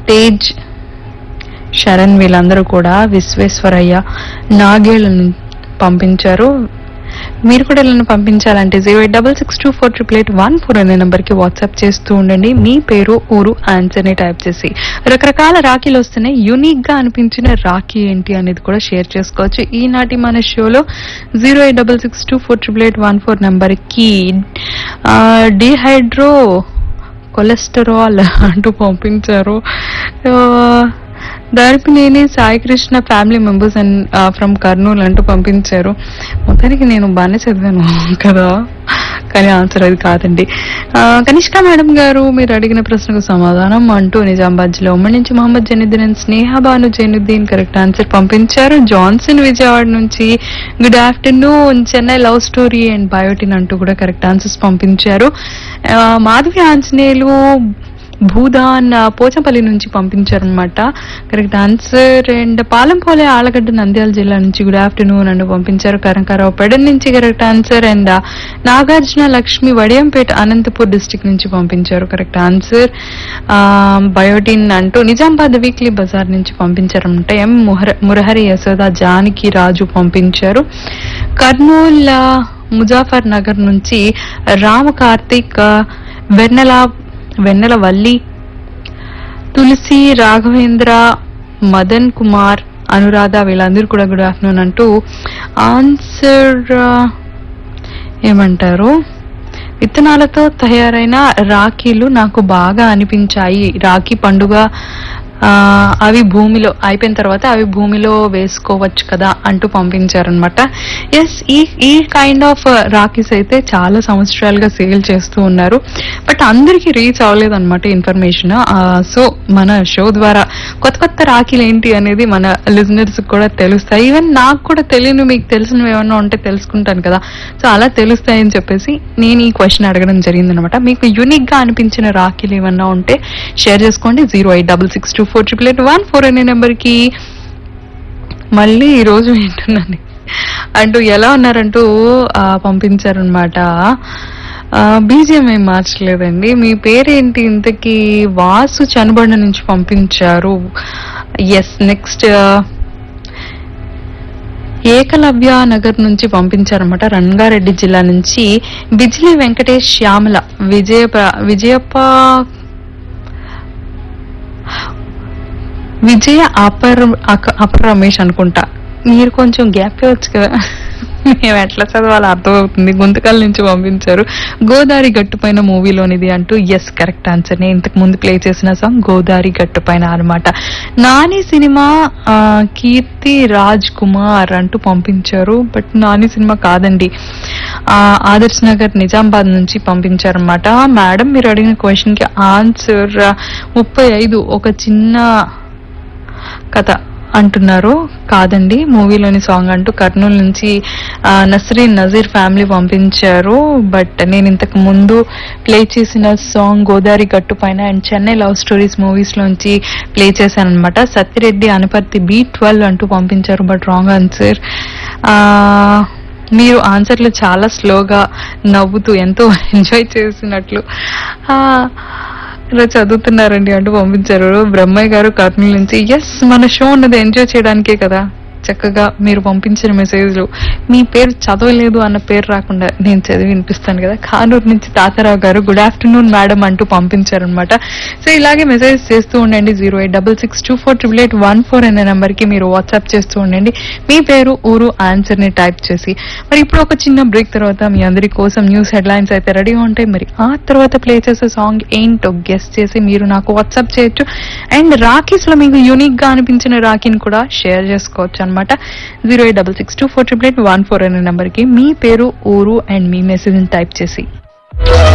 తేజ్ శరణ్ వీళ్ళందరూ కూడా విశ్వేశ్వరయ్య నాగేళ్లను పంపించారు మీరు కూడా ఇలా పంపించాలంటే zero eight double six two four triple eight one four అనే నెంబర్కి వాట్సాప్ చేస్తూ ఉండండి మీ పేరు ఊరు ఆన్సర్ ని టైప్ చేసి రకరకాల రాఖీలు వస్తున్నాయి యూనిక్ గా అనిపించిన రాఖీ ఏంటి అనేది కూడా షేర్ చేసుకోవచ్చు ఈనాటి మన షోలో zero eight double six two four triple eight one four నెంబర్కి డిహైడ్రో కొలెస్టరాల్ అంటూ పంపించారు ఆ, Daripineni Sai Krishna family members and from Kurnool అంటూ పంపించారు మొత్తానికి నేను బాగానే చదివాను కదా కానీ ఆన్సర్ అది కాదండి ఆ, కనిష్క మేడం గారు మీరు అడిగిన ప్రశ్నకు సమాధానం అంటూ నిజామాబాద్ జిల్లా ఉమ్మడి నుంచి Mohammed Zainuddin and Sneha Banu Zainuddin correct answer పంపించారు జాన్సన్ విజయవాడ నుంచి good afternoon Chennai love story and biotin అంటూ కూడా కరెక్ట్ ఆన్సర్స్ పంపించారు ఆ, మాధవి ఆంజనేయులు భూదాన్ ఆ, పోచంపల్లి నుంచి పంపించారనమాట కరెక్ట్ ఆన్సర్ అండ్ పాలంపోలే ఆలగడ్డ నంద్యాల జిల్లా నుంచి గుడ్ ఆఫ్టర్నూన్ అంటూ పంపించారు కరంకారావు పెడన్ నుంచి కరెక్ట్ ఆన్సర్ అండ్ ఆ, నాగార్జున లక్ష్మి వడియంపేట అనంతపూర్ డిస్టిక్ నుంచి పంపించారు కరెక్ట్ ఆన్సర్ ఆ, బయోటిన్ అంటూ నిజామాబాద్ వీక్లీ బజార్ నుంచి పంపించారనమాట ఎం ముహర- మురహరి యశోద జానకి రాజు పంపించారు కర్నూల్ ఆ, ముజాఫర్ నగర్ నుంచి రామ కార్తిక్ ఆ, వెన్నెల వెన్నెల వల్లి తులసి రాఘవేంద్ర మదన్ కుమార్ అనురాధ వీళ్ళందరూ కూడా గుడ్ ఆఫ్టర్నూన్ అంటూ ఆన్సర్ ఏమంటారు విత్తనాలతో తయారైన రాఖీలు నాకు బాగా అనిపించాయి రాఖీ పండుగ ఆ, అవి భూమిలో అయిపోయిన తర్వాత అవి భూమిలో వేసుకోవచ్చు కదా అంటూ పంపించారనమాట ఎస్ ఈ ఈ కైండ్ ఆఫ్ రాఖీస్ అయితే చాలా సంవత్సరాలుగా సేల్ చేస్తూ ఉన్నారు బట్ అందరికీ రీచ్ అవ్వలేదు అనమాట ఇన్ఫర్మేషన్ సో మన షో ద్వారా కొత్త కొత్త రాఖీలు ఏంటి అనేది మన లిజనర్స్ కూడా తెలుస్తాయి ఈవెన్ నాకు కూడా తెలియని మీకు తెలిసినవి ఏమన్నా ఉంటే తెలుసుకుంటాను కదా సో అలా తెలుస్తాయని చెప్పేసి నేను ఈ క్వశ్చన్ అడగడం జరిగింది అనమాట మీకు యూనిక్ గా అనిపించిన రాఖీలు ఏమన్నా ఉంటే షేర్ చేసుకోండి zero eight double six two four triple eight one four అనే నెంబర్కి మళ్ళీ ఈ రోజు వింటున్నాను అంటూ ఎలా ఉన్నారంటూ ఆ, పంపించారనమాట బీజిఎం ఏం మార్చలేదండి మీ పేరేంటి ఇంతకీ వాసు చనుబండ నుంచి పంపించారు ఎస్ నెక్స్ట్ ఏకలవ్య నగర్ నుంచి పంపించారన్నమాట రంగారెడ్డి జిల్లా నుంచి బిజిలీ వెంకటేష్ శ్యామల విజయప విజయప్ప విజయ అపర్ అక- అపర్ రమేష్ అనుకుంటా మీరు కొంచెం గ్యాప్ ఇవ్వచ్చు కదా మేము ఎట్లా చదవాలో అర్థమవుతుంది గుంతకల్ నుంచి పంపించారు గోదారి గట్టుపైన మూవీలోనిది అంటూ ఎస్ కరెక్ట్ ఆన్సర్ నేను ఇంతకు ముందు ప్లే చేసిన సాంగ్ గోదారి గట్టుపైన అన్నమాట నాని సినిమా ఆ, కీర్తి రాజ్ కుమార్ అంటూ పంపించారు బట్ నాని సినిమా కాదండి ఆ, ఆదర్శ్ నగర్ నిజామాబాద్ నుంచి పంపించారన్నమాట మేడం మీరు అడిగిన క్వశ్చన్ కి ఆన్సర్ ముప్పై ఐదు ఒక చిన్న కథ అంటున్నారు కాదండి మూవీలోని సాంగ్ అంటూ కర్నూలు నుంచి ఆ, నస్రీన్ నజీర్ ఫ్యామిలీ పంపించారు బట్ నేను ఇంతకు ముందు ప్లే చేసిన సాంగ్ గోదావరి గట్టు పైన and Chennai love stories movies లోంచి ప్లే చేశాను అనమాట సత్యరెడ్డి అనపర్తి బి ట్వెల్వ్ అంటూ పంపించారు బట్ రాంగ్ ఆన్సర్ మీరు ఆన్సర్లు చాలా స్లోగా నవ్వుతూ ఎంతో ఎంజాయ్ చేసినట్లు ఆ, ఇలా చదువుతున్నారండి అంటూ పంపించారు బ్రహ్మయ్య గారు కర్నూలు నుంచి ఎస్ మన షో ఉన్నది ఎంజాయ్ చేయడానికే కదా చక్కగా మీరు పంపించిన మెసేజ్లు మీ పేరు చదవలేదు అన్న పేరు రాకుండా నేను చదివి వినిపిస్తాను కదా కానూరు నుంచి తాతారావు గారు గుడ్ ఆఫ్టర్నూన్ మేడం అంటూ పంపించారనమాట సో ఇలాగే మెసేజ్ చేస్తూ ఉండండి zero eight double six two four triple eight one four అనే నెంబర్కి మీరు వాట్సాప్ చేస్తూ ఉండండి మీ పేరు ఊరు ఆన్సర్ ని టైప్ చేసి మరి ఇప్పుడు ఒక చిన్న బ్రేక్ తర్వాత మీ అందరి కోసం న్యూస్ హెడ్లైన్స్ అయితే రెడీగా ఉంటాయి మరి ఆ తర్వాత ప్లే చేసే సాంగ్ ఏంటో గెస్ట్ చేసి మీరు నాకు వాట్సాప్ చేయొచ్చు అండ్ రాఖీస్ లో మీకు యూనిక్ గా అనిపించిన రాఖీని కూడా షేర్ చేసుకోవచ్చు అనమాట zero eight double six two four triple eight one four అనే నెంబర్కి మీ పేరు ఊరు అండ్ మీ మెసేజ్ టైప్ చేసి